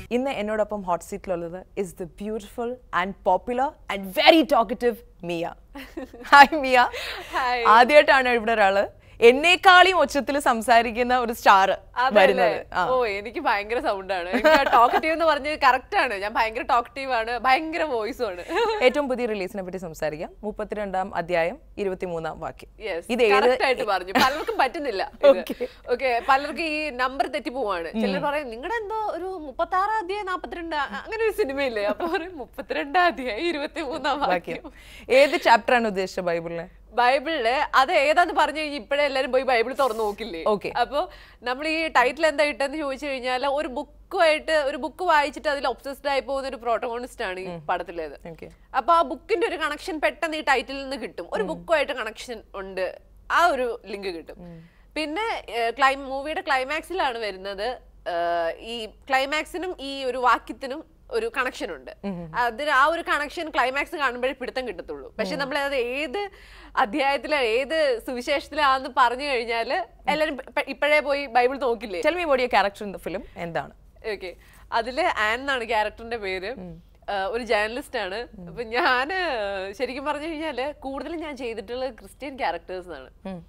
ഇന്ന് എന്നോടൊപ്പം ഹോട്ട് സീറ്റിലുള്ളത് is the beautiful and popular and very talkative Mia hi Mia Hi. ആദ്യമായിട്ടാണ് ഇവിടെ ഒരാള് എന്നേക്കാളും ഒച്ചത്തിൽ സംസാരിക്കുന്ന ഒരു സ്റ്റാർ അതല്ലേ? വരുന്നത് ആ. ഓ എനിക്ക് ഭയങ്കര സൗണ്ടാണ് ടോക്കറ്റീവ് എന്ന് പറഞ്ഞ് കറക്റ്റ് ആണ് ഞാൻ ഭയങ്കര ടോക്കറ്റീവ് ആണ് ഭയങ്കര വോയിസും ആണ് ഏറ്റവും പുതിയ റിലീസിനെ പറ്റി സംസാരിക്കാം മുപ്പത്തിരണ്ടാം അധ്യായം ഇരുപത്തിമൂന്നാം വാക്യം Yes, ഇത് ഏത് correct ആയിട്ട് പറഞ്ഞു പലർക്കും പറ്റുന്നില്ല Okay. ഓക്കെ പലർക്കും ഈ നമ്പർ തെറ്റി പോവാണ് ചിലർ പറയും നിങ്ങളുടെ എന്തോ ഒരു മുപ്പത്തി ആറാം അധ്യായം നാപ്പത്തിരണ്ട് അങ്ങനെ ഒരു സിനിമയില്ലേ അപ്പൊ പറയും മുപ്പത്തിരണ്ടാം അധ്യായം ഇരുപത്തി മൂന്നാം വാക്യം വാക്യം ഏത് ചാപ്റ്റർ ആണ് ഉദ്ദേശിച്ചത് ബൈബിളിലെ ബൈബിളില് അത് ഏതാന്ന് പറഞ്ഞു കഴിഞ്ഞാൽ ഇപ്പഴേ എല്ലാരും പോയി ബൈബിൾ തുറന്നു നോക്കില്ലേ Okay. അപ്പൊ നമ്മൾ ഈ ടൈറ്റിൽ എന്താ ഇട്ടെന്ന് ചോദിച്ചു കഴിഞ്ഞാൽ ഒരു ബുക്കുമായിട്ട് ഒരു ബുക്ക് വായിച്ചിട്ട് അതിൽ ഒബ്സസ്ഡ് ആയി പോകുന്ന ഒരു പ്രോട്ടഗോണിസ്റ്റ് ആണ് ഈ പടത്തിലേത് ഓക്കെ അപ്പൊ ആ ബുക്കിന്റെ ഒരു കണക്ഷൻ പെട്ടെന്ന് ഈ ടൈറ്റിൽ നിന്ന് കിട്ടും ഒരു ബുക്കുമായിട്ട് കണക്ഷൻ ഉണ്ട് ആ ഒരു ലിങ്ക് കിട്ടും പിന്നെ ക്ലൈ മൂവിയുടെ ക്ലൈമാക്സിലാണ് വരുന്നത് ഏഹ്, ഈ ക്ലൈമാക്സിനും ഈ ഒരു വാക്യത്തിനും ഒരു കണക്ഷൻ ഉണ്ട് അതിന് ആ ഒരു കണക്ഷൻ ക്ലൈമാക്സ് കാണുമ്പോഴേ പിടുത്തം കിട്ടത്തുള്ളൂ പക്ഷെ നമ്മൾ അത് ഏത് അധ്യായത്തിലാ ഏത് സുവിശേഷത്തിലാന്ന് പറഞ്ഞു കഴിഞ്ഞാൽ എല്ലാരും പെ- ഇപ്പോഴേ പോയി ബൈബിൾ നോക്കില്ലേ tell me body character in the film എന്താണ് ഓക്കെ അതില് ആൻ എന്നാണ് ക്യാരക്ടറിന്റെ പേര് ആഹ് ഒരു ജേർണലിസ്റ്റ് ആണ് അപ്പൊ ഞാൻ ശരിക്കും പറഞ്ഞു കഴിഞ്ഞാല് കൂടുതലും ഞാൻ ചെയ്തിട്ടുള്ളത് ക്രിസ്ത്യൻ ക്യാരക്ടേഴ്സ് ആണ് ഉം.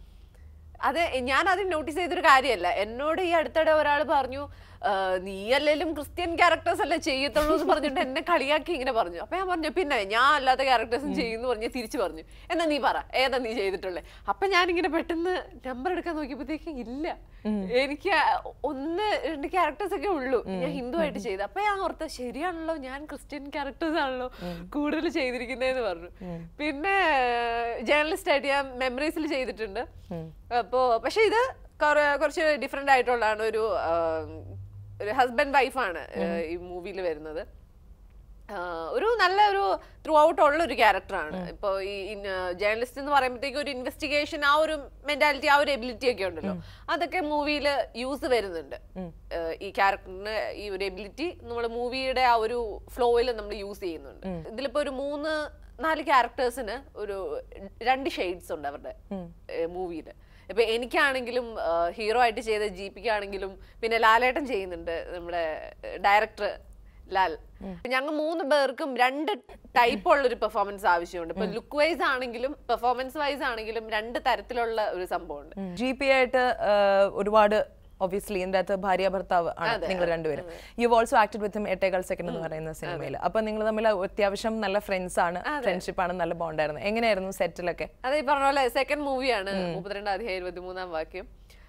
അത് ഞാൻ അത് നോട്ടീസ് ചെയ്തൊരു കാര്യമല്ല എന്നോട് ഈ അടുത്തിടെ ഒരാൾ പറഞ്ഞു "ആഹ് നീ അല്ലെങ്കിലും ക്രിസ്ത്യൻ ക്യാരക്ടേഴ്സ് അല്ലേ ചെയ്യത്തുള്ളൂ എന്ന് പറഞ്ഞിട്ട് എന്നെ കളിയാക്കി ഇങ്ങനെ പറഞ്ഞു അപ്പൊ ഞാൻ പറഞ്ഞു പിന്നെ ഞാൻ അല്ലാത്ത ക്യാരക്ടേഴ്സും ചെയ്യുന്നു പറഞ്ഞ് തിരിച്ചു പറഞ്ഞു എന്നാ നീ പറ ഏതാ നീ ചെയ്തിട്ടുള്ളേ അപ്പൊ ഞാനിങ്ങനെ പെട്ടെന്ന് നമ്പർ എടുക്കാൻ നോക്കിയപ്പോഴത്തേക്ക് ഇല്ല എനിക്ക് ആ ഒന്ന് രണ്ട് ക്യാരക്ടേഴ്സ് ഒക്കെ ഉള്ളൂ ഞാൻ ഹിന്ദു ആയിട്ട് ചെയ്ത് അപ്പൊ ഞാൻ ഓർത്ത ശരിയാണല്ലോ ഞാൻ ക്രിസ്ത്യൻ ക്യാരക്ടേഴ്സ് ആണല്ലോ കൂടുതൽ ചെയ്തിരിക്കുന്നതെന്ന് പറഞ്ഞു പിന്നെ ജേർണലിസ്റ്റ് ആയിട്ട് ഞാൻ മെമ്മറീസിൽ ചെയ്തിട്ടുണ്ട് അപ്പോ പക്ഷെ ഇത് കുറെ- കുറച്ച് ഡിഫറെന്റ് ആയിട്ടുള്ളതാണ് ഒരു ആ, ഒരു ഹസ്ബൻഡ് വൈഫാണ് ഈ മൂവിയിൽ വരുന്നത് ആ, ഒരു നല്ല ഒരു ത്രൂ ഔട്ട് ഉള്ള ഒരു ക്യാരക്ടറാണ് ഇപ്പോൾ ഈ ജേർണലിസ്റ്റ് എന്ന് പറയുമ്പോഴത്തേക്ക് ഒരു ഇൻവെസ്റ്റിഗേഷൻ ആ ഒരു മെന്റാലിറ്റി ആ ഒരു എബിലിറ്റി ഒക്കെ ഉണ്ടല്ലോ അതൊക്കെ മൂവിയിൽ യൂസ് വരുന്നുണ്ട് ആ, ഈ ക്യാരക്ടറിന് ഈ ഒരു എബിലിറ്റി നമ്മൾ മൂവിയുടെ ആ ഒരു ഫ്ലോയിൽ നമ്മൾ യൂസ് ചെയ്യുന്നുണ്ട് ഇതിലിപ്പോ ഒരു മൂന്ന് നാല് ക്യാരക്ടേഴ്സിന് ഒരു രണ്ട് ഷെയ്ഡ്സ് ഉണ്ട് അവരുടെ മൂവിയിൽ ഇപ്പൊ എനിക്കാണെങ്കിലും ഹീറോ ആയിട്ട് ചെയ്ത ജി പിക്കാണെങ്കിലും പിന്നെ ലാലേട്ടൻ ചെയ്യുന്നുണ്ട് നമ്മുടെ ഡയറക്ടർ ലാൽ ഞങ്ങൾ മൂന്ന് പേർക്കും രണ്ട് ടൈപ്പ് ഉള്ള ഒരു പെർഫോമൻസ് ആവശ്യമുണ്ട് ഇപ്പൊ ലുക്ക് വൈസ് ആണെങ്കിലും പെർഫോമൻസ് വൈസ് ആണെങ്കിലും രണ്ട് തരത്തിലുള്ള ഒരു സംഭവമുണ്ട് ജി പി ആയിട്ട് ആ, ഒരുപാട് ഒബ്വിയസ്ലി ഇതിന്റെ അകത്ത് ഭാര്യ ഭർത്താവ് ആണ് നിങ്ങൾ രണ്ടുപേരും യു ഓൾസോ ആക്ടഡ് വിത്ത് എട്ടേകാൽ സെക്കൻഡ് എന്ന് പറയുന്ന സിനിമയിൽ അപ്പൊ നിങ്ങൾ തമ്മിൽ അത്യാവശ്യം നല്ല ഫ്രണ്ട്സ് ആണ് ഫ്രണ്ട്ഷിപ്പ് ആണ് നല്ല ബോണ്ടായിരുന്നു എങ്ങനെയായിരുന്നു സെറ്റിലൊക്കെ അതെ ഈ പറഞ്ഞ പോലെ സെക്കൻഡ് മൂവിയാണ് മുപ്പത്തിരണ്ടാം അധ്യായം ഇരുപത്തിമൂന്നാം വാക്യം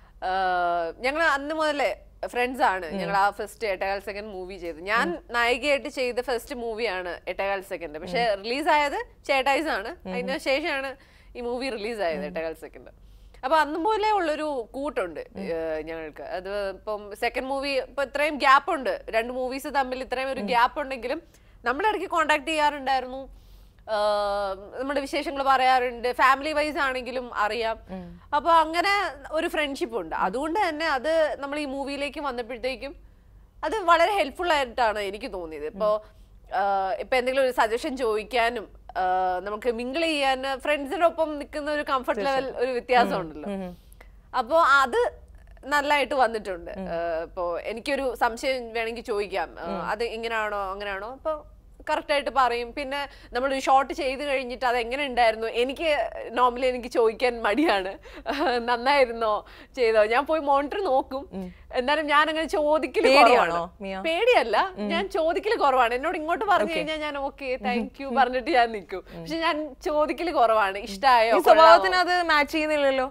ഞങ്ങൾ അന്ന് മുതലേ ഫ്രണ്ട്സ് ആണ് ഞങ്ങൾ ആ ഫസ്റ്റ് എട്ടേകാൽ സെക്കൻഡ് മൂവി ചെയ്ത് ഞാൻ നായികയായിട്ട് ചെയ്ത ഫസ്റ്റ് മൂവിയാണ് എട്ടേകാൽ സെക്കൻഡ് പക്ഷെ റിലീസ് ആയത് ചേട്ടായിസ് ആണ് അതിന് ശേഷമാണ് ഈ മൂവി റിലീസ് ആയത് എട്ടേകാൽ സെക്കൻഡ് അപ്പൊ അന്ന് പോലെ ഉള്ളൊരു കൂട്ടുണ്ട് ഏഹ് ഞങ്ങൾക്ക് അത് ഇപ്പം സെക്കൻഡ് മൂവി ഇപ്പൊ ഇത്രയും ഗ്യാപ്പ് ഉണ്ട് രണ്ട് മൂവീസ് തമ്മിൽ ഇത്രയും ഒരു ഗ്യാപ്പ് ഉണ്ടെങ്കിലും നമ്മൾ ഇടയ്ക്ക് കോണ്ടാക്ട് ചെയ്യാറുണ്ടായിരുന്നു ആഹ് നമ്മുടെ വിശേഷങ്ങൾ പറയാറുണ്ട് ഫാമിലി വൈസ് ആണെങ്കിലും അറിയാം അപ്പൊ അങ്ങനെ ഒരു ഫ്രണ്ട്ഷിപ്പ് ഉണ്ട് അതുകൊണ്ട് തന്നെ അത് നമ്മൾ ഈ മൂവിയിലേക്ക് വന്നപ്പോഴത്തേക്കും അത് വളരെ ഹെൽപ്ഫുൾ ആയിട്ടാണ് എനിക്ക് തോന്നിയത് ഇപ്പോ ആഹ് ഇപ്പൊ എന്തെങ്കിലും ഒരു സജഷൻ ചോദിക്കാനും ആഹ് നമുക്ക് മിങ്കിൾ ചെയ്യാൻ ഫ്രണ്ട്സിനൊപ്പം നിൽക്കുന്ന ഒരു കംഫർട്ട് ലെവൽ ഒരു വ്യത്യാസം ഉണ്ടല്ലോ അപ്പോ അത് നല്ലതായിട്ട് വന്നിട്ടുണ്ട് ആഹ് ഇപ്പോ എനിക്കൊരു സംശയം വേണമെങ്കിൽ ചോദിക്കാം ആഹ് അത് ഇങ്ങനെയാണോ അങ്ങനെയാണോ അപ്പൊ കറക്റ്റ് ആയിട്ട് പറയും പിന്നെ നമ്മളൊരു ഷോട്ട് ചെയ്ത് കഴിഞ്ഞിട്ട് അത് എങ്ങനെ ഉണ്ടായിരുന്നു എനിക്ക് നോർമലി എനിക്ക് ചോദിക്കാൻ മടിയാണ് നന്നായിരുന്നോ ചെയ്തോ ഞാൻ പോയി മോണിറ്റർ നോക്കും എന്നാലും ഞാൻ അങ്ങനെ ചോദിക്കല് പേടിയാണോ, കുറവാണ്. മിയ? പേടിയല്ല ഞാൻ ചോദിക്കല് കുറവാണ് എന്നോട് ഇങ്ങോട്ട് പറഞ്ഞു കഴിഞ്ഞാൽ ഞാൻ ഓക്കെ താങ്ക് യു പറഞ്ഞിട്ട് ഞാൻ നിൽക്കും പക്ഷെ ഞാൻ ചോദിക്കല് കുറവാണ് ഇഷ്ടായോ ഈ സ്വഭാവത്തിന് അത് മാച്ച് ചെയ്യുന്നില്ലല്ലോ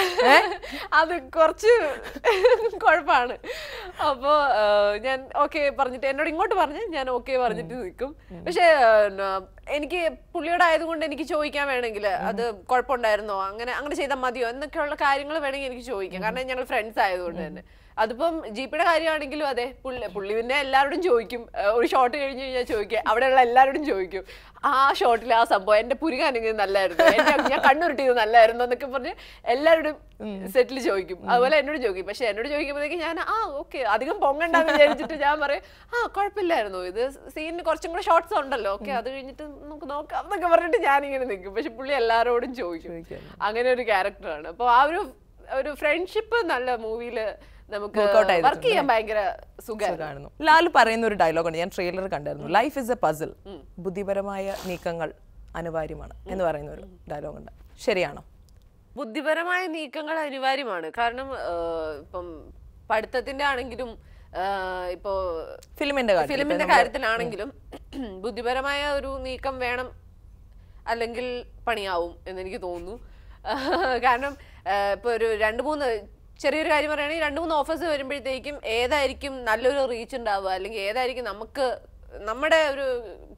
അത് കുറച്ച് കുഴപ്പമാണ് അപ്പോ ആ, ഞാൻ ഓക്കെ പറഞ്ഞിട്ട് എന്നോട് ഇങ്ങോട്ട് പറഞ്ഞ് ഞാൻ ഓക്കെ പറഞ്ഞിട്ട് നിൽക്കും പക്ഷെ എനിക്ക് പുള്ളിയോട് ആയതുകൊണ്ട് എനിക്ക് ചോദിക്കാൻ വേണമെങ്കിൽ അത് കുഴപ്പമുണ്ടായിരുന്നോ അങ്ങനെ അങ്ങനെ ചെയ്താൽ മതിയോ എന്നൊക്കെയുള്ള കാര്യങ്ങൾ വേണമെങ്കിൽ എനിക്ക് ചോദിക്കാം കാരണം ഞങ്ങൾ ഫ്രണ്ട്സ് ആയതുകൊണ്ട് തന്നെ അതിപ്പം ജീപ്പിയുടെ കാര്യമാണെങ്കിലും അതെ പുള്ളി പുള്ളി പിന്നെ എല്ലാവരോടും ചോദിക്കും ആ, ഒരു ഷോട്ട് കഴിഞ്ഞ് കഴിഞ്ഞാൽ ചോദിക്കുക അവിടെയുള്ള എല്ലാവരോടും ചോദിക്കും ആ ഷോട്ടിൽ ആ സംഭവം എന്റെ പുരുകാനെങ്കിലും നല്ലായിരുന്നു എന്റെ ഞാൻ കണ്ണുരുട്ടിയത് നല്ലായിരുന്നു എന്നൊക്കെ പറഞ്ഞ് എല്ലാവരോടും സെറ്റിൽ ചോദിക്കും അതുപോലെ എന്നോട് ചോദിക്കും പക്ഷെ എന്നോട് ചോദിക്കുമ്പോഴത്തേക്ക് ഞാൻ ആ ഓക്കെ അധികം പൊങ്ങണ്ടെന്ന് വിചാരിച്ചിട്ട് ഞാൻ പറയും ആ കുഴപ്പമില്ലായിരുന്നു ഇത് സീനിന് കുറച്ചും കൂടെ ഷോർട്സ് ഉണ്ടല്ലോ ഓക്കെ അത് കഴിഞ്ഞിട്ട് നമുക്ക് നോക്കാം എന്നൊക്കെ പറഞ്ഞിട്ട് ഞാനിങ്ങനെ നിൽക്കും പക്ഷെ പുള്ളി എല്ലാവരോടും ചോദിക്കും അങ്ങനെ ഒരു ക്യാരക്ടറാണ് അപ്പോൾ ആ ഒരു ഒരു ഫ്രണ്ട്ഷിപ്പ് നല്ല മൂവിയിൽ നമുക്ക് Workout ആയിരുന്നു വർക്ക് ചെയ്യാൻ ഭയങ്കര സുഖമായിരുന്നു കാണുന്നു ലാൽ പറയുന്ന ഒരു ഡയലോഗുണ്ട് ഞാൻ ട്രെയിലർ കണ്ടായിരുന്നു ലൈഫ് ഇസ് എ പസിൽ ബുദ്ധിപരമായ നീക്കങ്ങൾ അനിവാര്യമാണ് എന്ന് പറയുന്ന ഒരു ഡയലോഗുണ്ട് ശരിയാണോ ബുദ്ധിപരമായ നീക്കങ്ങൾ അനിവാര്യമാണ് കാരണം ആഹ്, ഇപ്പം പഠിത്തത്തിന്റെ ആണെങ്കിലും ആഹ്, ഇപ്പോ ഫിലിമിന്റെ കാര്യത്തിൽ ഫിലിമിന്റെ കാര്യത്തിലാണെങ്കിലും ബുദ്ധിപരമായ ഒരു നീക്കം വേണം അല്ലെങ്കിൽ പണിയാവും എന്ന് എനിക്ക് തോന്നുന്നു കാരണം ആഹ്, ഇപ്പൊ ഒരു രണ്ട് മൂന്ന് ചെറിയൊരു കാര്യം പറയുകയാണെങ്കിൽ രണ്ട് മൂന്ന് ഓഫേഴ്സ് വരുമ്പോഴത്തേക്കും ഏതായിരിക്കും നല്ലൊരു റീച്ച് ഉണ്ടാവുക അല്ലെങ്കിൽ ഏതായിരിക്കും നമുക്ക് നമ്മുടെ ഒരു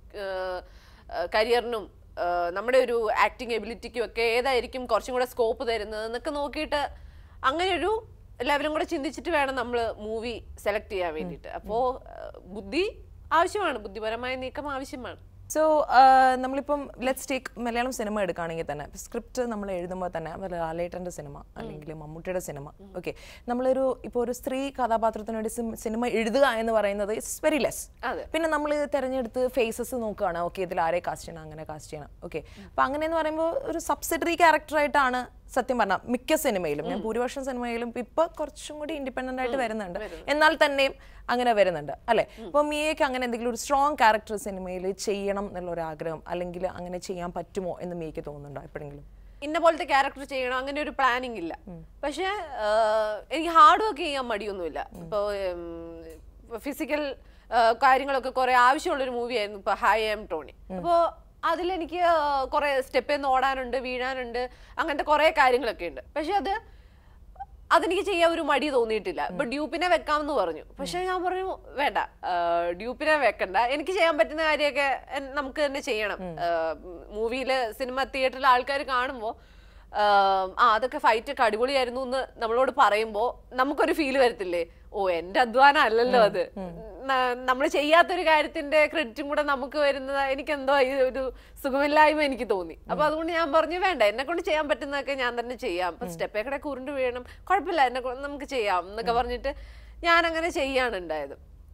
കരിയറിനും നമ്മുടെ ഒരു ആക്ടിങ് എബിലിറ്റിക്കും ഒക്കെ ഏതായിരിക്കും കുറച്ചും കൂടെ സ്കോപ്പ് തരുന്നത് എന്നൊക്കെ നോക്കിയിട്ട് അങ്ങനെ ഒരു എല്ലാവരും കൂടെ ചിന്തിച്ചിട്ട് വേണം നമ്മൾ മൂവി സെലക്ട് ചെയ്യാൻ വേണ്ടിയിട്ട് അപ്പോൾ ബുദ്ധി ആവശ്യമാണ് ബുദ്ധിപരമായ നീക്കം ആവശ്യമാണ് സോ നമ്മളിപ്പം ലെറ്റ്സ് ടേക്ക് മലയാളം സിനിമ എടുക്കുകയാണെങ്കിൽ തന്നെ സ്ക്രിപ്റ്റ് നമ്മൾ എഴുതുമ്പോൾ തന്നെ വല്ല ലാലേട്ടൻ്റെ സിനിമ അല്ലെങ്കിൽ മമ്മൂട്ടിയുടെ സിനിമ ഓക്കെ നമ്മളൊരു ഇപ്പോൾ ഒരു സ്ത്രീ കഥാപാത്രത്തിന് വേണ്ടി സിം- സിനിമ എഴുതുക എന്ന് പറയുന്നത് ഇറ്റ്സ് വെരി ലെസ് അതെ. പിന്നെ നമ്മൾ തിരഞ്ഞെടുത്ത് ഫേസസ് നോക്കുകയാണ് ഓക്കെ ഇതിൽ ആരെ കാസ്റ്റ് ചെയ്യണം അങ്ങനെ കാസ്റ്റ് ചെയ്യണം ഓക്കെ അപ്പം അങ്ങനെ എന്ന് പറയുമ്പോൾ ഒരു സബ്സിഡറി ക്യാരക്ടറായിട്ടാണ് സത്യം പറഞ്ഞാൽ മിക്ക സിനിമയിലും ഞാൻ ഭൂരിപക്ഷം സിനിമയിലും ഇപ്പൊ കുറച്ചും കൂടി ഇൻഡിപെൻഡന്റ് ആയിട്ട് വരുന്നുണ്ട് എന്നാൽ തന്നെയും അങ്ങനെ വരുന്നുണ്ട് അല്ലെ അപ്പോൾ മിയയ്ക്ക് അങ്ങനെ എന്തെങ്കിലും ഒരു സ്ട്രോങ് ക്യാരക്ടർ സിനിമയിൽ ചെയ്യണം എന്നുള്ള ഒരു ആഗ്രഹം അല്ലെങ്കിൽ അങ്ങനെ ചെയ്യാൻ പറ്റുമോ എന്ന് മിയയ്ക്ക് തോന്നുന്നുണ്ടോ എപ്പോഴെങ്കിലും ഇന്ന പോലത്തെ ക്യാരക്ടർ ചെയ്യണം അങ്ങനെ ഒരു പ്ലാനിങ് ഇല്ല പക്ഷെ എനിക്ക് ഹാർഡ് വർക്ക് ചെയ്യാൻ മടിയൊന്നുമില്ല ഇപ്പോൾ ഫിസിക്കൽ കാര്യങ്ങളൊക്കെ കുറെ ആവശ്യമുള്ളൊരു മൂവിയായിരുന്നു ഇപ്പൊ ഹൈ എം ടോണി അപ്പോൾ അതിലെനിക്ക് കുറെ സ്റ്റെപ്പിൽ നിന്ന് ഓടാനുണ്ട് വീഴാനുണ്ട് അങ്ങനത്തെ കുറെ കാര്യങ്ങളൊക്കെ ഉണ്ട് പക്ഷെ അത് അതെനിക്ക് ചെയ്യാൻ ഒരു മടി തോന്നിയിട്ടില്ല ഇപ്പൊ ഡ്യൂപ്പിനെ വെക്കാമെന്ന് പറഞ്ഞു പക്ഷെ ഞാൻ പറഞ്ഞു വേണ്ട ആ, ഡ്യൂപ്പിനെ വെക്കണ്ട എനിക്ക് ചെയ്യാൻ പറ്റുന്ന കാര്യമൊക്കെ എൻ- നമുക്ക് തന്നെ ചെയ്യണം മൂവിയില് സിനിമ തിയേറ്ററിൽ ആൾക്കാർ കാണുമ്പോൾ ആ അതൊക്കെ ഫൈറ്റ് ഒക്കെ അടിപൊളിയായിരുന്നു എന്ന് നമ്മളോട് പറയുമ്പോ നമുക്കൊരു ഫീൽ വരത്തില്ലേ ഓ എന്റെ അധ്വാനം അല്ലല്ലോ അത് നമ്മൾ ചെയ്യാത്തൊരു കാര്യത്തിന്റെ ക്രെഡിറ്റും കൂടെ നമുക്ക് വരുന്നത് എനിക്ക് എന്തോ ഈ ഒരു സുഖമില്ലായ്മ എനിക്ക് തോന്നി അപ്പൊ അതുകൊണ്ട് ഞാൻ പറഞ്ഞു വേണ്ട എന്നെ കൊണ്ട് ചെയ്യാൻ പറ്റുന്നതൊക്കെ ഞാൻ തന്നെ ചെയ്യാം ഇപ്പൊ സ്റ്റെപ്പേക്കടെ കുരുണ്ട് വീഴണം കുഴപ്പമില്ല എന്നെ കൊണ്ട് നമുക്ക് ചെയ്യാം എന്നൊക്കെ പറഞ്ഞിട്ട് ഞാൻ അങ്ങനെ ചെയ്യാണ് ഉണ്ടായത്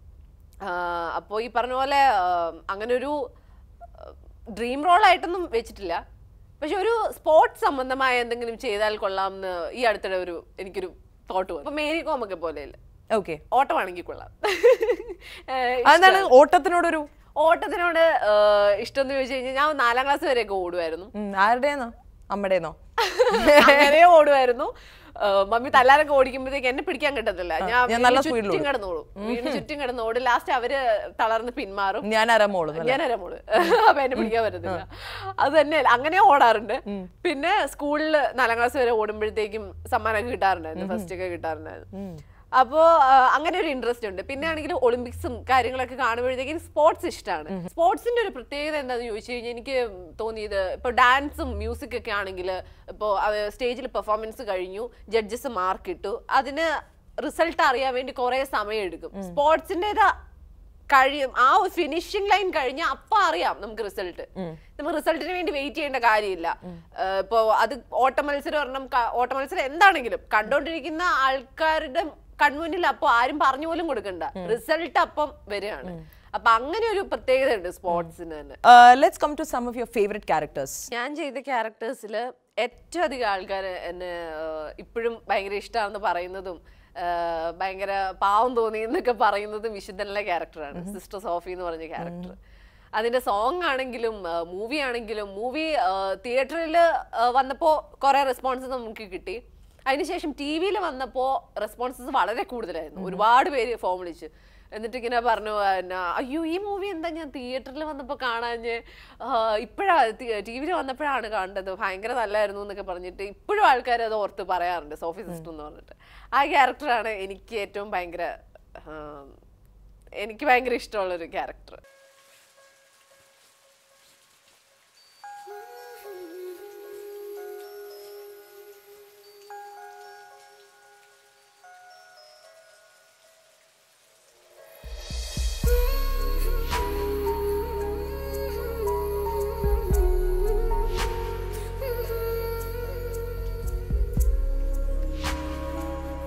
അപ്പോൾ ഈ പറഞ്ഞ പോലെ ആഹ് അങ്ങനെ ഒരു ഡ്രീം റോൾ ആയിട്ടൊന്നും വെച്ചിട്ടില്ല പക്ഷെ ഒരു സ്പോർട്സ് സംബന്ധമായ എന്തെങ്കിലും ചെയ്താൽ കൊള്ളാം എന്ന് ഈ അടുത്തിടെ ഒരു എനിക്കൊരു തോട്ട് വന്നു അപ്പൊ മേരി കോം ഒക്കെ പോലെയല്ല ഓക്കെ ഓട്ടമാണെങ്കിൽ കൊള്ളാം ഏഹ് അതാണ് ഓട്ടത്തിനോടൊരു ഓട്ടത്തിനോട് ഏഹ് ഇഷ്ടം എന്ന് ചോദിച്ചു കഴിഞ്ഞാൽ ഞാൻ നാലാം ക്ലാസ് വരെയൊക്കെ ഓടുമായിരുന്നു ഉം, ആരുടേന്നോ അമ്മടേന്നോ അങ്ങനെ ഓടുമായിരുന്നു ഏഹ് മമ്മി തല്ലാനൊക്കെ ഓടിക്കുമ്പോഴത്തേക്ക് എന്നെ പിടിക്കാൻ കിട്ടത്തില്ല ഞാൻ ഞാൻ നല്ല വീടിന് speed ൽ ചുറ്റും കിടന്നോളും വീടിന് ചുറ്റും കിടന്നോടും ലാസ്റ്റ് അവര് തളർന്ന് പിന്മാറും ഞാൻ ആരാ മോള് ഞാൻ മോള് അപ്പൊ എന്നെ പിടിക്കാൻ പറ്റത്തില്ല അത് തന്നെ അങ്ങനെ ഓടാറുണ്ട് പിന്നെ സ്കൂളിൽ നാലാം ക്ലാസ് വരെ ഓടുമ്പോഴത്തേക്കും സമ്മാനമൊക്കെ കിട്ടാറുണ്ടായിരുന്നു ഫസ്റ്റ് ഒക്കെ കിട്ടാറുണ്ടായിരുന്നു അപ്പോ ആ, അങ്ങനെ ഒരു ഇൻട്രസ്റ്റ് ഉണ്ട് പിന്നെ ആണെങ്കിൽ ഒളിമ്പിക്സും കാര്യങ്ങളൊക്കെ കാണുമ്പോഴത്തേക്കും സ്പോർട്സ് ഇഷ്ടമാണ് സ്പോർട്സിന്റെ ഒരു പ്രത്യേകത എന്താണെന്ന് ചോദിച്ചു കഴിഞ്ഞാൽ എനിക്ക് തോന്നിയത് ഇപ്പൊ ഡാൻസും മ്യൂസിക് ഒക്കെ ആണെങ്കിൽ ഇപ്പോൾ സ്റ്റേജിൽ പെർഫോമൻസ് കഴിഞ്ഞു ജഡ്ജസ് മാർക്ക് ഇട്ടു അതിന് റിസൾട്ട് അറിയാൻ വേണ്ടി കുറെ സമയം എടുക്കും സ്പോർട്സിൻ്റെത് കഴിയും ആ ഒരു ഫിനിഷിംഗ് ലൈൻ കഴിഞ്ഞാൽ അപ്പൊ അറിയാം നമുക്ക് റിസൾട്ട് നമുക്ക് റിസൾട്ടിന് വേണ്ടി വെയിറ്റ് ചെയ്യേണ്ട കാര്യമില്ല ഏഹ് ഇപ്പൊ അത് ഓട്ട മത്സരം ഒരെണ്ണം ക- ഓട്ട മത്സരം എന്താണെങ്കിലും കണ്ടോണ്ടിരിക്കുന്ന ആൾക്കാരുടെ കൺമുന്നിൽ അപ്പൊ ആരും പറഞ്ഞു പോലും കൊടുക്കണ്ട റിസൾട്ട് അപ്പം വരികയാണ് അപ്പൊ അങ്ങനെ ഒരു പ്രത്യേകത ഉണ്ട് സ്പോർട്സിന് തന്നെ let's come to some of your favourite characters ഞാൻ ചെയ്ത ക്യാരക്ടേഴ്സിൽ ഏറ്റവും അധികം ആൾക്കാർ എന്നെ ആഹ്, ഇപ്പോഴും ഭയങ്കര ഇഷ്ടമാണെന്ന് പറയുന്നതും ആഹ്, ഭയങ്കര പാവം തോന്നി എന്നൊക്കെ പറയുന്നതും വിശുദ്ധനിലെ ക്യാരക്ടറാണ് സിസ്റ്റർ സോഫി എന്ന് പറഞ്ഞ ക്യാരക്ടർ അതിന്റെ സോങ് ആണെങ്കിലും മൂവി ആണെങ്കിലും മൂവി തിയേറ്ററിൽ വന്നപ്പോൾ കുറെ റെസ്പോൺസ് നമുക്ക് കിട്ടി അതിനുശേഷം ടി വിയിൽ വന്നപ്പോൾ റെസ്പോൺസസ് വളരെ കൂടുതലായിരുന്നു ഒരുപാട് പേര് ഫോം വിളിച്ച് എന്നിട്ട് ഇങ്ങനെ പറഞ്ഞു പിന്നെ അയ്യോ ഈ മൂവി എന്താ ഞാൻ തിയേറ്ററിൽ വന്നപ്പോൾ കാണാഞ്ഞ് ഇപ്പോഴാ ടി വിയിൽ വന്നപ്പോഴാണ് കണ്ടത് ഭയങ്കര നല്ലായിരുന്നു എന്നൊക്കെ പറഞ്ഞിട്ട് ഇപ്പോഴും ആൾക്കാർ അത് ഓർത്ത് പറയാറുണ്ട് സോഫി സിസ്റ്റർ എന്ന് പറഞ്ഞിട്ട് ആ ക്യാരക്ടറാണ് എനിക്ക് ഏറ്റവും ഭയങ്കര ആ, എനിക്ക് ഭയങ്കര ഇഷ്ടമുള്ളൊരു ക്യാരക്ടർ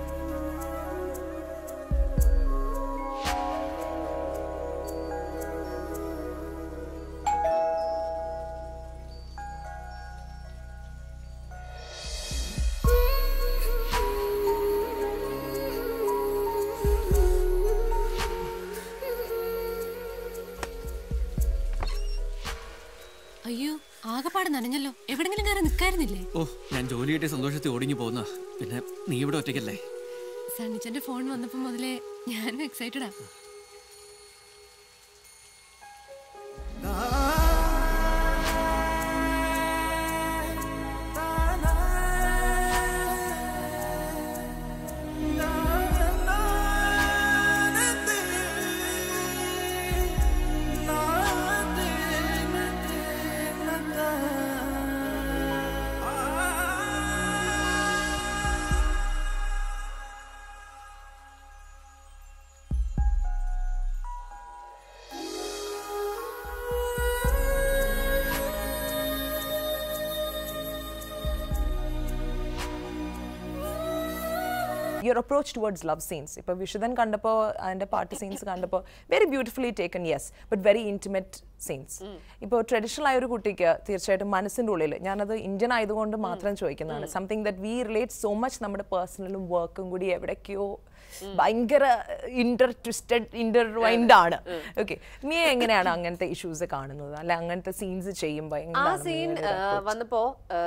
Mm-hmm. നനഞ്ഞല്ലോ എവിടെങ്കിലും കയറി നിൽക്കായിരുന്നില്ലേ ഓ ഞാൻ ജോലി കിട്ടിയ സന്തോഷത്തിൽ ഒടുങ്ങി പോകുന്ന പിന്നെ നീ ഇവിടെ ഒറ്റയ്ക്കല്ലേ സണ്ണിച്ചന്റെ ഫോൺ വന്നപ്പോ മുതലേ ഞാനും എക്സൈറ്റഡാ your approach towards love scenes ഇപ്പോൾ വിശുദ്ധൻ കണ്ടപ്പോൾ അതിൻ്റെ പാട്ട് സീൻസ് കണ്ടപ്പോൾ very beautifully taken yes but very intimate scenes ഇപ്പോൾ ട്രഡീഷണൽ ആയ ഒരു കുട്ടിക്ക് തീർച്ചയായിട്ടും മനസ്സിൻ്റെ ഉള്ളിൽ ഞാനത് ഇന്ത്യൻ ആയതുകൊണ്ട് മാത്രം ചോദിക്കുന്നതാണ് something that we relate so much നമ്മുടെ പേഴ്സണലും വർക്കും കൂടി എവിടേക്കോ ഭയങ്കര ഇന്റർ ട്വിസ്റ്റഡ് ഇന്റർവൈൻഡ് ആണ് ഓക്കെ നീ എങ്ങനെയാണ് അങ്ങനത്തെ ഇഷ്യൂസ് കാണുന്നത് അല്ലെ അങ്ങനത്തെ സീൻസ് ചെയ്യുമ്പോൾ ആ എന്താണ് സീൻ നിങ്ങളുടെ ഒരു approach? വന്നപ്പോ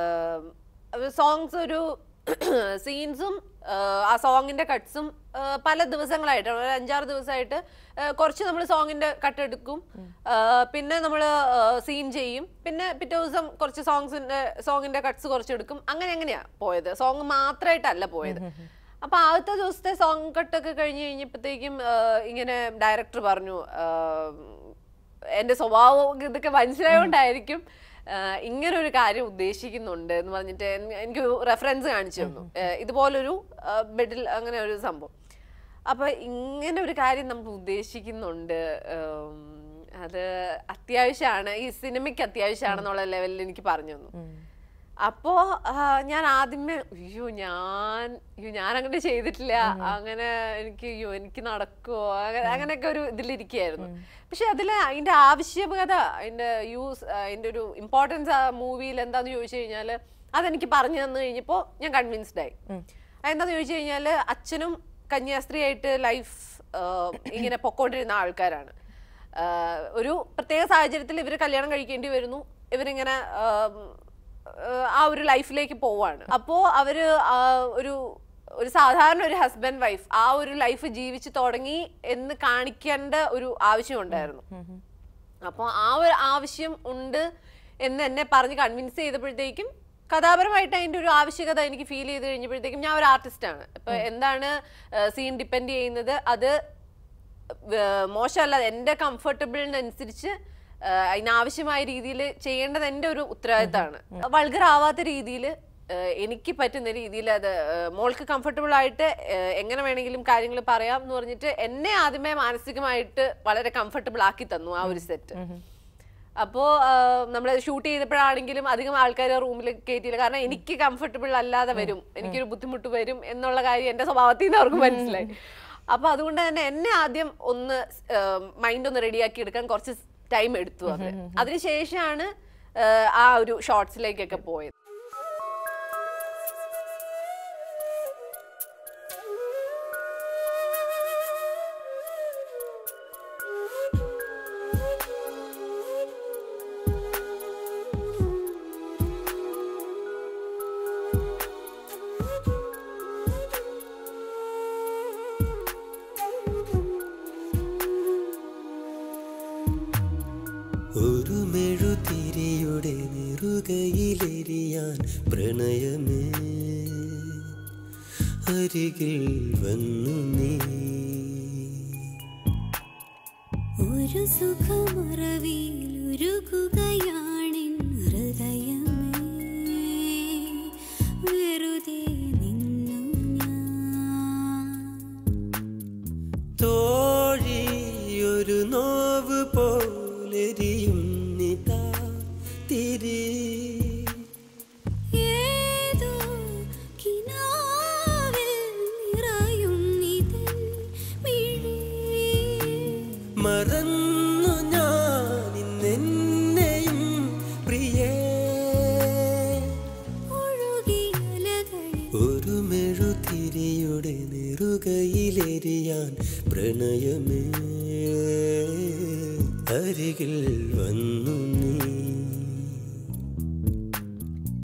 സോങ്സ് ഒരു സീൻസും ആ സോങ്ങിന്റെ കട്ട്സും പല ദിവസങ്ങളായിട്ട് ഒരു അഞ്ചാറ് ദിവസമായിട്ട് ആ, കുറച്ച് നമ്മൾ സോങ്ങിന്റെ കട്ട് എടുക്കും ആ, പിന്നെ നമ്മൾ സീൻ ചെയ്യും പിന്നെ പിറ്റേ ദിവസം കുറച്ച് സോങ്സിന്റെ സോങ്ങിന്റെ കട്ട്സ് കുറച്ച് എടുക്കും അങ്ങനെ അങ്ങനെയാ പോയത് സോങ് മാത്രമായിട്ടല്ല പോയത് അപ്പൊ ആദ്യത്തെ ദിവസത്തെ സോങ് കട്ടൊക്കെ കഴിഞ്ഞ് കഴിഞ്ഞപ്പോഴത്തേക്കും ആ, ഇങ്ങനെ ഡയറക്ടർ പറഞ്ഞു ആ, എന്റെ സ്വഭാവം ഇതൊക്കെ മനസ്സിലായോണ്ടായിരിക്കും ആഹ് ഇങ്ങനെ ഒരു കാര്യം ഉദ്ദേശിക്കുന്നുണ്ട് എന്ന് പറഞ്ഞിട്ട് എൻ- എനിക്ക് റെഫറൻസ് കാണിച്ചു തന്നു ആഹ് ഇതുപോലൊരു ബെഡിൽ അങ്ങനെ ഒരു സംഭവം അപ്പൊ ഇങ്ങനെ ഒരു കാര്യം നമ്മൾ ഉദ്ദേശിക്കുന്നുണ്ട് ഉം, അത് അത്യാവശ്യമാണ് ഈ സിനിമയ്ക്ക് അത്യാവശ്യമാണെന്നുള്ള ലെവലിൽ എനിക്ക് പറഞ്ഞു തന്നു അപ്പോ ആ, ഞാൻ ആദ്യമേ അയ്യോ ഞാൻ അയ്യോ ഞാൻ അങ്ങനെ ചെയ്തിട്ടില്ല അങ്ങനെ എനിക്ക് അയ്യോ എനിക്ക് നടക്കുവോ അങ്ങനെ അങ്ങനെയൊക്കെ ഒരു ഇതിലിരിക്കുകയായിരുന്നു പക്ഷെ അതിൽ അതിന്റെ ആവശ്യകത അതിന്റെ യൂസ് അതിന്റെ ഒരു ഇമ്പോർട്ടൻസ് ആ മൂവിയിൽ എന്താന്ന് ചോദിച്ചു കഴിഞ്ഞാൽ അതെനിക്ക് പറഞ്ഞു തന്നു കഴിഞ്ഞപ്പോൾ ഞാൻ കൺവിൻസ്ഡ് ആയി അതെന്താന്ന് ചോദിച്ചു കഴിഞ്ഞാൽ അച്ഛനും കന്യാസ്ത്രീയായിട്ട് ലൈഫ് ഇങ്ങനെ പൊക്കോണ്ടിരുന്ന ആൾക്കാരാണ് ആഹ് ഒരു പ്രത്യേക സാഹചര്യത്തിൽ ഇവർ കല്യാണം കഴിക്കേണ്ടി വരുന്നു ഇവരിങ്ങനെ ആം, ആഹ് ആ ഒരു ലൈഫിലേക്ക് പോവാണ് അപ്പോ അവര് ആ ഒരു ഒരു സാധാരണ ഒരു ഹസ്ബൻഡ് വൈഫ് ആ ഒരു ലൈഫ് ജീവിച്ചു തുടങ്ങി എന്ന് കാണിക്കേണ്ട ഒരു ആവശ്യം ഉണ്ടായിരുന്നു അപ്പോൾ ആ ഒരു ആവശ്യം ഉണ്ട് എന്ന് എന്നെ പറഞ്ഞ് കൺവിൻസ് ചെയ്തപ്പോഴത്തേക്കും കഥാപരമായിട്ട് അതിന്റെ ഒരു ആവശ്യകത എനിക്ക് ഫീൽ ചെയ്ത് കഴിഞ്ഞപ്പോഴത്തേക്കും ഞാൻ ഒരു ആർട്ടിസ്റ്റ് ആണ് ഇപ്പൊ എന്താണ് സീൻ ഡിപ്പെൻഡ് ചെയ്യുന്നത് അത് വേ- മോശമല്ല എൻ്റെ കംഫർട്ടബിളിനനുസരിച്ച് അതിനാവശ്യമായ രീതിയിൽ ചെയ്യേണ്ടത് എൻ്റെ ഒരു ഉത്തരവാദിത്തമാണ് വൾഗർ ആവാത്ത രീതിയിൽ എനിക്ക് പറ്റുന്ന രീതിയിൽ അത് ഏഹ്, മോൾക്ക് കംഫർട്ടബിൾ ആയിട്ട് ഏഹ്, എങ്ങനെ വേണമെങ്കിലും കാര്യങ്ങൾ പറയാം എന്ന് പറഞ്ഞിട്ട് എന്നെ ആദ്യമേ മാനസികമായിട്ട് വളരെ കംഫർട്ടബിൾ ആക്കി തന്നു ആ ഒരു സെറ്റ് അപ്പോ നമ്മൾ ഷൂട്ട് ചെയ്തപ്പോഴാണെങ്കിലും അധികം ആൾക്കാർ റൂമിൽ കയറ്റിയില്ല കാരണം എനിക്ക് കംഫർട്ടബിൾ അല്ലാതെ വരും എനിക്കൊരു ബുദ്ധിമുട്ട് വരും എന്നുള്ള കാര്യം എന്റെ സ്വഭാവത്തിൽ നിന്ന് അവർക്ക് മനസ്സിലായി അപ്പൊ അതുകൊണ്ട് തന്നെ എന്നെ ആദ്യം ഒന്ന് മൈൻഡ് ഒന്ന് റെഡിയാക്കി എടുക്കാൻ കുറച്ച് ടൈം എടുത്തു അത് അതിനുശേഷമാണ് ഏഹ്, ആ ഒരു ഷോർട്സിലേക്കൊക്കെ പോയത് ഒരു മെഴുതിരിയുടെ നെറുകയിലെരിയാൻ പ്രണയമേ അരികിൽ വന്നു നീ ഒരു സുഖമറവിൽ ഉരുകുകയാണിൻ ഹൃദയമേ വെറുതെ നിന്നു ഞാൻ തോഴി ഒരു നോവ് പോലെരിയും നിതാ തിരി ഏതോ കിനാവിൽ നിറയും നിതൻ മിഴി മറന്നു ഞാൻ ഇന്നെന്നെയും പ്രിയേ ഒഴുകിയലകളിൽ ഒരു മെഴുതിരിയുടെ നെറുകയിലെരിയാൻ പ്രണയമേ അരികിൽ വന്നു നീ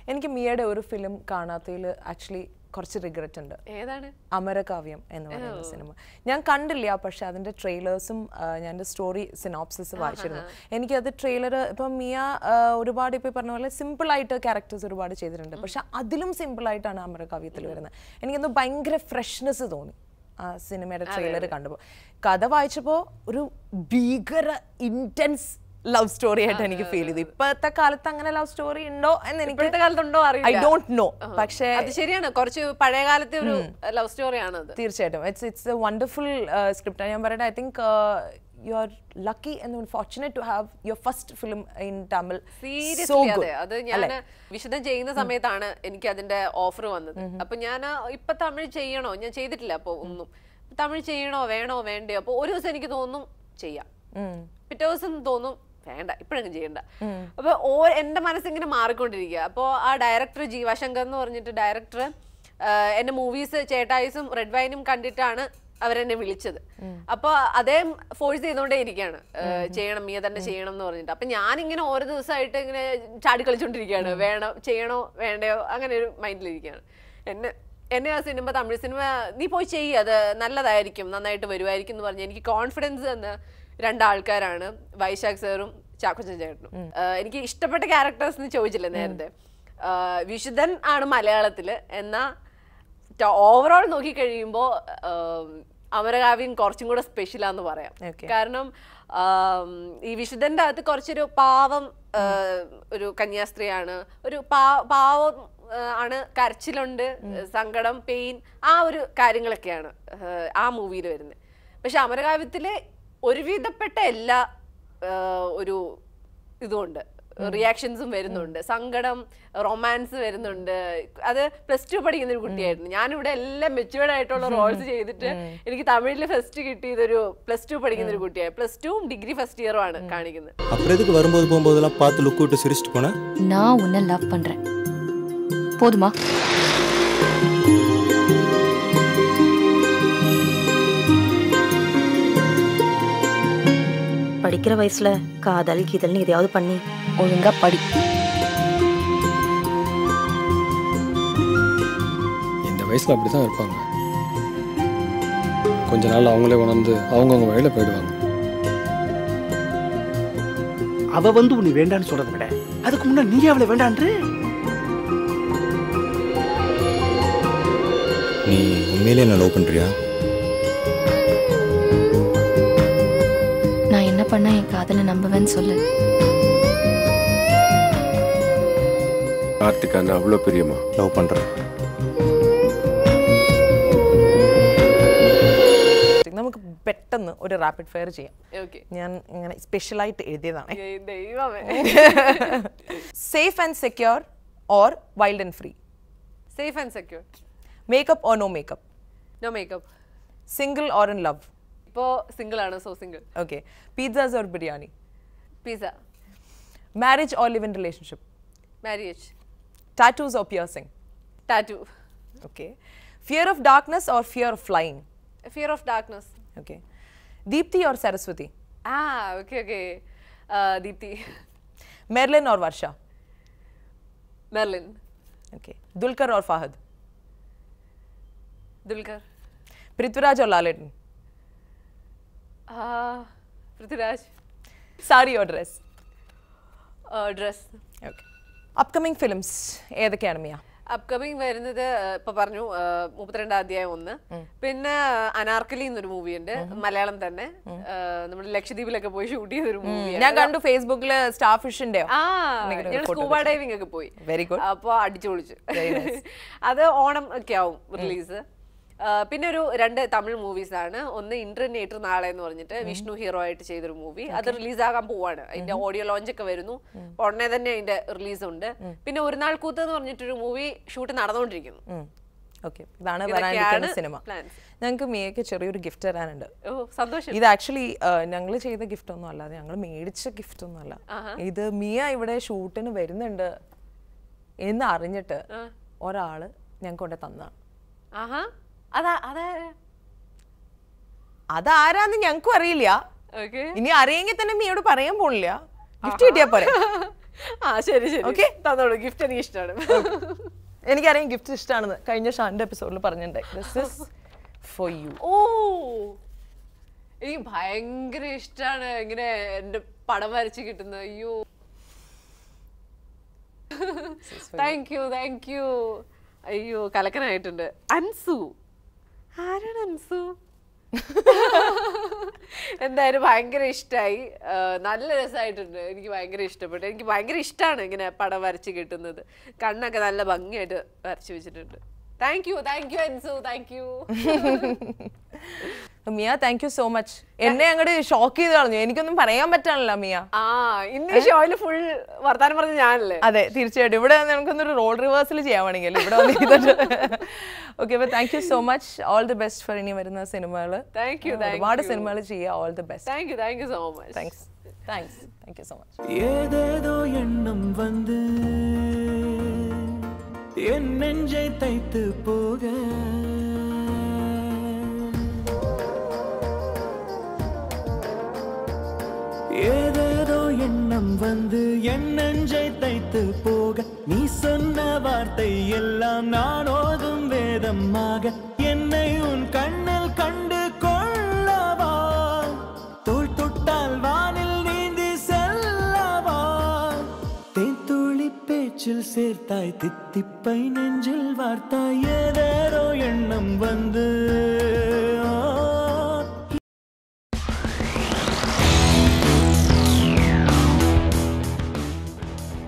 എനിക്ക് മിയയുടെ ഒരു ഫിലിം കാണാത്തതിൽ ആക്ച്വലി കുറച്ച് റിഗ്രറ്റ് ഉണ്ട് ഏതാണ് അമരകാവ്യം എന്ന് പറയുന്ന സിനിമ ഞാൻ കണ്ടില്ല പക്ഷെ അതിന്റെ ട്രെയിലേഴ്സും ഞാൻ സ്റ്റോറി സിനോപ്സിസ് വായിച്ചിരുന്നു എനിക്കത് ട്രെയിലർ ഇപ്പം മിയ ആ, ഒരുപാട് ഇപ്പൊ ഈ പറഞ്ഞ പോലെ സിമ്പിൾ ആയിട്ട് ക്യാരക്ടേഴ്സ് ഒരുപാട് ചെയ്തിട്ടുണ്ട് പക്ഷെ അതിലും സിമ്പിൾ ആയിട്ടാണ് അമരകാവ്യത്തിൽ വരുന്നത് എനിക്കൊന്ന് ഭയങ്കര ഫ്രഷ്നെസ് തോന്നി ആ സിനിമയുടെ ട്രെയിലർ കണ്ടപ്പോൾ കഥ വായിച്ചപ്പോൾ ഒരു ഭീകര ഇന്റൻസ് ലവ് സ്റ്റോറി ആയിട്ട് എനിക്ക് ഫീൽ ചെയ്തു ഇപ്പോഴത്തെ കാലത്ത് അങ്ങനെ ലവ് സ്റ്റോറി ഉണ്ടോ എന്ന് എനിക്ക് ഇപ്പോഴത്തെ കാലത്തുണ്ടോ ഐ അറിയില്ല ഡോണ്ട് നോ പക്ഷേ അത് ശരിയാണ് കുറച്ച് പഴയ കാലത്തെ ഒരു ലവ് സ്റ്റോറിയാണ് അത് തീർച്ചയായിട്ടും it's it's a wonderful script ഞാൻ പറയട്ടെ I think you are lucky and fortunate to have your first film in Tamil seriously അതെ അത് ഞാൻ വിശദം ചെയ്യുന്ന സമയത്താണ് എനിക്ക് അതിന്റെ ഓഫർ വന്നത് അപ്പൊ ഞാൻ ഇപ്പൊ തമിഴ് ചെയ്യണോ ഞാൻ ചെയ്തിട്ടില്ല അപ്പൊ ഒന്നും തമിഴ് ചെയ്യണോ വേണോ വേണ്ടയോ അപ്പൊ ഒരു ദിവസം എനിക്ക് തോന്നും ചെയ്യാം പിറ്റേ ദിവസം തോന്നും വേണ്ട ഇപ്പോഴെങ്കിലും ചെയ്യണ്ട അപ്പൊ ഓ എന്റെ മനസ്സിങ്ങനെ മാറിക്കൊണ്ടിരിക്കുക അപ്പോൾ ആ ഡയറക്ടർ ജീവാശങ്കർ എന്ന് പറഞ്ഞിട്ട് ഡയറക്ടർ എന്റെ മൂവീസ് ചേട്ടായിസും റെഡ് വൈനും കണ്ടിട്ടാണ് അവരെന്നെ വിളിച്ചത് അപ്പൊ അതേ ഫോഴ്സ് ചെയ്തുകൊണ്ടേ ഇരിക്കുകയാണ് ഏഹ് ചെയ്യണം മിയ തന്നെ ചെയ്യണം എന്ന് പറഞ്ഞിട്ട് അപ്പൊ ഞാനിങ്ങനെ ഓരോ ദിവസമായിട്ട് ഇങ്ങനെ ചാടി കളിച്ചോണ്ടിരിക്കുകയാണ് വേണം ചെയ്യണോ വേണ്ടയോ അങ്ങനെ ഒരു മൈൻഡിലിരിക്കുകയാണ് എന്നെ എന്നെ ആ സിനിമ തമിഴ് സിനിമ നീ പോയി ചെയ്യ് അത് നല്ലതായിരിക്കും നന്നായിട്ട് വരുമായിരിക്കും എന്ന് പറഞ്ഞ് എനിക്ക് കോൺഫിഡൻസ് തന്ന രണ്ടാൾക്കാരാണ് വൈശാഖ് സാറും ചാക്കോച്ചൻ ചേട്ടനും ഏഹ് എനിക്ക് ഇഷ്ടപ്പെട്ട ക്യാരക്ടേഴ്സ് എന്ന് ചോദിച്ചില്ലേ നേരത്തെ ഏഹ് വിശുദ്ധൻ ആണ് മലയാളത്തില് എന്നാ ഓവറോൾ നോക്കി കഴിയുമ്പോൾ അമരകാവ്യം കുറച്ചും കൂടെ സ്പെഷ്യലാന്ന് പറയാം Okay. കാരണം ആം, ഈ വിശുദ്ധന്റെ അകത്ത് കുറച്ചൊരു പാവം ആ, ഒരു കന്യാസ്ത്രീയാണ് ഒരു പാ- പാവം ആ, ആണ് കരച്ചിലുണ്ട് സങ്കടം പെയിൻ ആ ഒരു കാര്യങ്ങളൊക്കെയാണ് ആ, ആ മൂവിയിൽ വരുന്നത് പക്ഷെ അമരകാവ്യത്തിലെ ഒരുവിധപ്പെട്ട എല്ലാ ആ, ഒരു ഇതുമുണ്ട് റിയാക്ഷൻസും വരുന്നുണ്ട് സങ്കടം റൊമാൻസ് വരുന്നുണ്ട് അത് പ്ലസ് ടു പഠിക്കുന്ന ഒരു കുട്ടിയായിരുന്നു ഞാനിവിടെ എല്ലാം മെച്ചുവേർഡ് ആയിട്ടുള്ള റോൾസ് ചെയ്തിട്ട് എനിക്ക് തമിഴിൽ ഫസ്റ്റ് കിട്ടിയതൊരു പ്ലസ് ടു പഠിക്കുന്ന ഒരു കുട്ടിയായി പ്ലസ് ടുവും ഡിഗ്രി ഫസ്റ്റ് ഇയറും ആണ് കാണിക്കുന്നത് அப்புறம் எதுக்கு வரும்போது போகும்போதெல்லாம் பார்த்து லுக் விட்டு சிரிச்சிட்டு போனேன் நான் உன்னை லவ் பண்றேன் போதுமா படிக்கிற வயசுல காதல் கீதல்னு எதையாவது பண்ணி ஒழுங்கா படி இந்த வயசில் அப்படி தான் இருப்பாங்க கொஞ்ச நாள் அவங்களே உணர்ந்து அவங்கவுங்க வழியில் போயிடுவாங்க அவ வந்து உன்னை வேண்டான்னு சொல்றதை விட அதுக்கு முன்ன நீ அவளை வேண்டான்று நீ உண்மையிலே என்ன லவ் பண்ணுறியா நான் என்ன பண்ணா என் காதலை நம்புவேன்னு சொல்லு கார்த்திக் அண்ணா அவ்வளோ பிரியமா லவ் பண்ணுறேன் നമുക്ക് പെട്ടെന്ന് ഒരു റാപ്പിഡ് ഫയർ ചെയ്യാം ഓക്കെ ഞാൻ ഇങ്ങനെ സ്പെഷ്യലായിട്ട് എഴുതിയതാണ് ദൈവമേ safe and secure or wild and free safe and secure makeup or no makeup no makeup single or in love ഇപ്പോ സിംഗിൾ ആണ് so single okay pizzas or biryani pizza marriage or live in relationship marriage tattoos or piercing tattoo okay fear of darkness or fear of flying fear of darkness okay Deepti or Saraswati ആ okay okay Deepti Merlin or Varsha Merlin okay Dulquer or Fahad Dulquer Prithviraj or Lalettan ആ Prithviraj sari or dress dress okay upcoming films ഏതൊക്കെയാണ് Mia upcoming വരുന്നത് ആ, ഇപ്പൊ പറഞ്ഞു ആ, മുപ്പത്തിരണ്ടാം അധ്യായം ഒന്ന് പിന്നെ അനാർക്കലി എന്നൊരു മൂവി ഉണ്ട് മലയാളം തന്നെ ആ, നമ്മുടെ ലക്ഷദ്വീപിലൊക്കെ പോയി ഷൂട്ട് ചെയ്തൊരു മൂവിയാണ് ഞാൻ കണ്ടു ഫേസ്ബുക്കില് സ്റ്റാർ ഫിഷിന്റെയോ ആ എന്തെങ്കിലും ഒരു ഞാൻ photo സ്കൂബ ഡൈവിംഗ് ഒക്കെ പോയി Very good. അപ്പൊ അടിച്ചു പൊളിച്ചു അത് ഓണം ഒക്കെ ആവും റിലീസ് പിന്നെ ഒരു രണ്ട് തമിഴ് മൂവീസ് ആണ് ഒന്ന് ഇന്റർനെറ്റ് നാളെ എന്ന് പറഞ്ഞിട്ട് വിഷ്ണു ഹീറോ ആയിട്ട് ചെയ്തൊരു മൂവി അത് റിലീസ് ആകാൻ പോവാണ് അതിന്റെ ഓഡിയോ ലോഞ്ച് ഒക്കെ വരുന്നു ഉടനെ തന്നെ അതിന്റെ റിലീസ് ഉണ്ട് പിന്നെ ഒരു നാൾ കൂത്ത് എന്ന് പറഞ്ഞിട്ടൊരു മൂവി ഷൂട്ട് നടന്നുകൊണ്ടിരിക്കുന്നു ഓക്കെ ഇതാണ് ഇതൊക്കെയാണ് വരാനിരിക്കുന്ന സിനിമ plans. ഞങ്ങൾക്ക് മിയക്ക് ചെറിയൊരു ഗിഫ്റ്റ് തരാനുണ്ട് ഓ സന്തോഷം ഇത് ആക്ച്വലി ഞങ്ങൾ ചെയ്ത ഗിഫ്റ്റ് ഒന്നും അല്ല ഞങ്ങൾ മേടിച്ച ഗിഫ്റ്റ് ഒന്നും അല്ല ഇത് മിയ ഇവിടെ ഷൂട്ടിന് വരുന്നുണ്ട് എന്ന് അറിഞ്ഞിട്ട് ഒരാള് ഞങ്ങൾക്ക് കൊണ്ട് തന്നതാണ് ആഹാ അതാ അതാ അതാരാന്ന് ഞങ്ങൾക്കും അറിയില്ല ഓക്കെ ഇനി അറിയെങ്കിൽ തന്നെ മിയോട് പറയാൻ പോണില്ല ഗിഫ്റ്റ് കിട്ടിയാ പോരെ ആ ശരി ശരി Okay? തന്നോളൂ ഗിഫ്റ്റ് എനിക്ക് ഇഷ്ടമാണ് എനിക്കറിയാം ഗിഫ്റ്റ് ഇഷ്ടമാണെന്ന് കഴിഞ്ഞ ഷാന്റെ എപ്പിസോഡിൽ പറഞ്ഞിട്ടുണ്ടായി ദിസ് ഇസ് ഫോർ യു ഓ എനിക്ക് ഭയങ്കര ഇഷ്ടാണ് ഇങ്ങനെ എന്റെ പടം വരച്ച് കിട്ടുന്നത് അയ്യോ താങ്ക് യു താങ്ക് യു അയ്യോ കലക്കനായിട്ടുണ്ട് അൻസു ആരാണ് അൻസു എന്തായാലും ഭയങ്കര ഇഷ്ടമായി നല്ല രസമായിട്ടുണ്ട് എനിക്ക് ഭയങ്കര ഇഷ്ടപ്പെട്ടു എനിക്ക് ഭയങ്കര ഇഷ്ടമാണ് ഇങ്ങനെ പടം വരച്ച് കിട്ടുന്നത് കണ്ണൊക്കെ നല്ല ഭംഗിയായിട്ട് വരച്ച് വെച്ചിട്ടുണ്ട് thank you thank you Ansu thank you Mia thank you so much എന്നെ അങ്ങോട്ട് ഷോക്ക് ചെയ്ത് കളഞ്ഞു എനിക്കൊന്നും പറയാൻ പറ്റാണല്ലോ മിയ ആ ഇന്ന് ഈ ഷോയില് ഫുൾ വർത്താനം പറഞ്ഞ ഞാനല്ലേ അതെ തീർച്ചയായിട്ടും ഇവിടെ നമുക്കൊന്നൊരു റോൾ റിവേഴ്സൽ ചെയ്യാൻ വേണമെങ്കിൽ ഇവിടെ വന്ന് ചെയ്തിട്ട് ഓക്കെ അപ്പൊ thank you so much all the best for ഇനി വരുന്ന സിനിമകൾ Thank you, thank ഒരുപാട് you. സിനിമകൾ ചെയ്യുക all the best thank you thank you so much thanks thanks thank you so much ஏதேதோ எண்ணம் வந்து என் நெஞ்சை தைத்து போக ஏதேதோ எண்ணம் வந்து என் நெஞ்சை தைத்து போக நீ சொன்ன வார்த்தை எல்லாம் நான் ஓதும் வேதமாக என்னை உன் கண்ணில் கண்டு கொள்ளவா தோள் தொட்டால் வானில் நீந்தி செல்லவா தேன்துளி பேச்சில் சேர்த்தாய் தித்திப்பை நெஞ்சில் வார்த்தாய் ஏதேதோ எண்ணம் வந்து